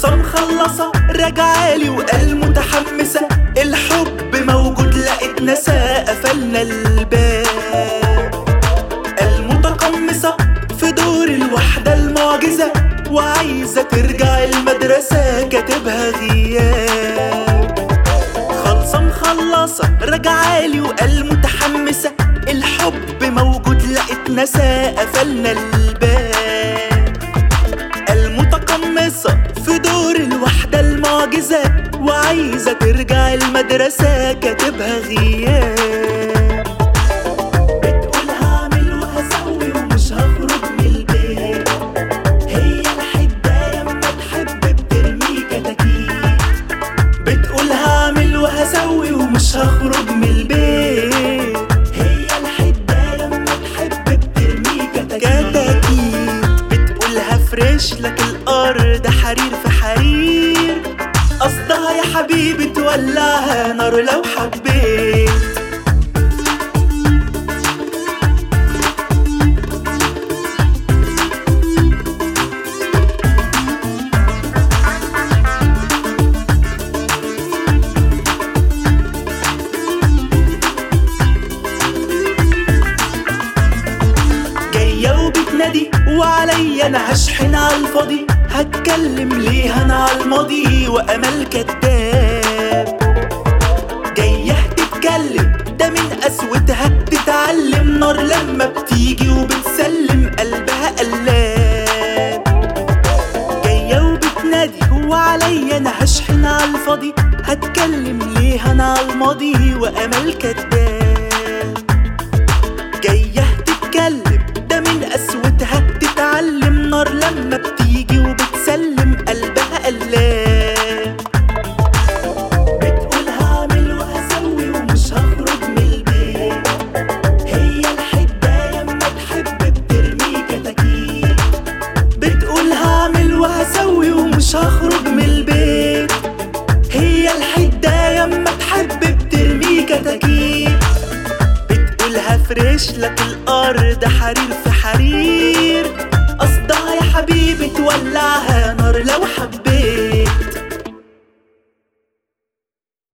خلصة مخلصة راجعالي وقال متحمسة الحب موجود لقيت نسا قفلنا الباب المتقمصة في دور الوحدة المعجزة وعايزة ترجع المدرسة كاتبها غياب خلصة مخلصة راجعالي وقال متحمسة الحب موجود لقيت نسا قفلنا الباب المتقمصة في دور الوحدة المعجزة وعايزة ترجع المدرسة كاتبها غياب بتقول هعمل وهسوي ومش هخرج من البيت هي الحداية اما تحب بترمي كتاكيت بتقول هعمل وهسوي ومش هخرج من البيت هي الحداية اما تحب بترمي كتاكيت بتقول هفرش لك الارض حرير في حرير قصدها يا حبيبي تولعها نار لو حبيت جاية وبتنادي وعليا انا هشحن على الفاضي هتكلم ليه انا على الماضي وامل كداب جاية تتكلم ده من قسوتها تتعلم نار لما بتيجي وبتسلم قلبها قلاب جاية وبتنادي وعليا انا هشحن على الفاضي هتكلم ليه انا على الماضي وامل كداب جاية تتكلم ده من قسوتها تتعلم نار لما بتيجي وبتسلم قلبها قلاب بتقول هعمل وهسوي ومش هخرج من البيت هي الحداية اما تحب بترمي كتاكيت بتقول هعمل وهسوي ومش هخرج من البيت هي الحداية اما تحب بترمي كتاكيت بتقول هفرش لك الارض حرير في حرير قصدها يا حبيبي تولعها نار لو حبيت